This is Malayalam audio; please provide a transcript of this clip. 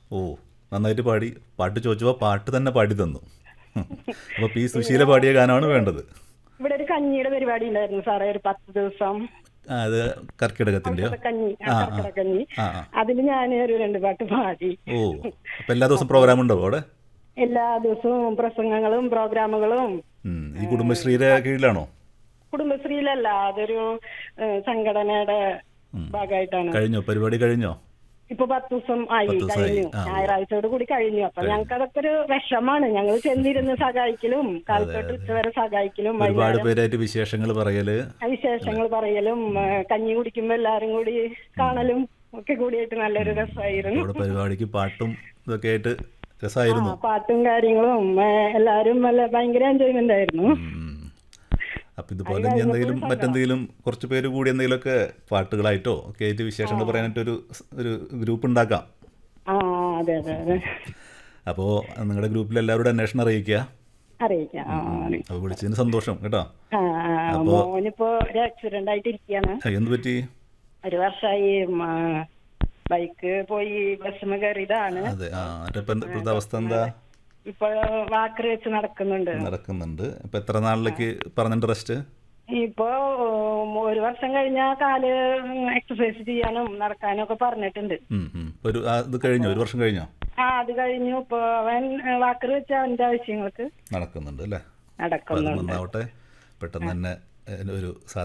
ഓ നന്നായിട്ട് പാടി പാട്ട് ചോദിച്ചപ്പോൾ പാട്ട് തന്നെ പാടി തന്നു അപ്പോൾ പി സുശീല പാടിയ ഗാനമാണ് വേണ്ടത് ഇവിടെ ഒരു കഞ്ഞിയുടെ പരിപാടി ഉണ്ടായിരുന്നു സാറേ ഒരു പത്ത് ദിവസം ആ അത് കർക്കിടകത്തിൻ്റെയോ കഞ്ഞി ആ, ആ. കർക്കിടക കഞ്ഞി ആ ആ അതിൽ ഞാൻ ഒരു രണ്ട് പാട്ട് പാടി ഓ അപ്പം എല്ലാ ദിവസവും പ്രോഗ്രാം ഉണ്ടോ അവിടെ എല്ലാ ദിവസവും പ്രസംഗങ്ങളും പ്രോഗ്രാമുകളും ഉം. ഈ കുടുംബശ്രീയുടെ കീഴിലാണോ കുടുംബശ്രീയിലല്ല അതൊരു ഏഹ്, സംഘടനയുടെ ഭാഗമായിട്ടാണ് കഴിഞ്ഞോ പരിപാടി കഴിഞ്ഞോ ഇപ്പൊ പത്ത് ദിവസം ആയി പത്ത് ദിവസമായി. കഴിഞ്ഞു ആ, ഞായറാഴ്ചയോട് കൂടി കഴിഞ്ഞു അപ്പൊ ഞങ്ങൾക്ക് അതൊക്കെ ഒരു വിഷമാണ് ഞങ്ങൾ ചെന്നിരുന്ന് സഹായിക്കലും കാലത്തോട്ട് ഉച്ചവരെ സഹായിക്കലും ഒരുപാട് വൈകുന്നേരം പേരായിട്ട് വിശേഷങ്ങൾ പറയല് വിശേഷങ്ങൾ പറയലും ഏഹ്, കഞ്ഞി കുടിക്കുമ്പോ എല്ലാരും കൂടി കാണലും ഒക്കെ കൂടിയായിട്ട് നല്ലൊരു രസമായിരുന്നു അവിടെ പരിപാടിക്ക് പാട്ടും ഇതൊക്കെ ആയിട്ട് ആ രസമായിരുന്നു പാട്ടും കാര്യങ്ങളും ഏഹ്, എല്ലാരും നല്ല ഭയങ്കര എൻജോയ്മെന്റ് ആയിരുന്നു ഉം. അപ്പം ഇതുപോലെ ഇനി എന്തെങ്കിലും മറ്റെന്തെങ്കിലും കുറച്ച് പേര് കൂടി എന്തെങ്കിലുമൊക്കെ പാട്ടുകളായിട്ടോ ഒക്കെ ആയിട്ട് വിശേഷങ്ങൾ പറയാനായിട്ട് ഒരു ഒരു ഗ്രൂപ്പ് ഉണ്ടാക്കാം ആ അതെ അതെ അതെ അപ്പോൾ നിങ്ങളുടെ ഗ്രൂപ്പിൽ എല്ലാവരോടും അന്വേഷണം അറിയിക്കുക അറിയിക്കാം ആ, അറിയിക്കാം. അപ്പോൾ വിളിച്ചതിന് സന്തോഷം കേട്ടോ ആ ആ, മോനിപ്പോ ഒരു ആക്സിഡന്റ് ആയിട്ട് ഇരിക്കുകയാണ് ആ, എന്ത് പറ്റി ഒരു വർഷമായി ബൈക്ക് പോയി ബസ്സിന് കയറിയതാണ് അതെ ആ മറ്റേ ഇപ്പം ഇപ്പോഴത്തെ അവസ്ഥ എന്താ ഇപ്പൊ വാക്കർ വെച്ച് നടക്കുന്നുണ്ട് നടക്കുന്നുണ്ട് ഇപ്പം എത്ര നാളിലേക്ക് പറഞ്ഞിട്ട് റെസ്റ്റ് ഇപ്പൊ ഉം, ഒരു വർഷം കഴിഞ്ഞ കാല് എക്സസൈസ് ചെയ്യാനും നടക്കാനും ഒക്കെ പറഞ്ഞിട്ടുണ്ട് ഒരു ആ, ഇത് കഴിഞ്ഞോ ഒരു വർഷം കഴിഞ്ഞോ ആ അത് കഴിഞ്ഞു ഇപ്പൊ അവൻ വാക്കർ വെച്ച് അവന്റെ ആവശ്യങ്ങൾക്ക് നടക്കുന്നുണ്ട് അല്ലേ അപ്പം അത് നടക്കുന്നുണ്ട് നന്നാവട്ടെ പെട്ടെന്ന് തന്നെ ഏ, ഒരു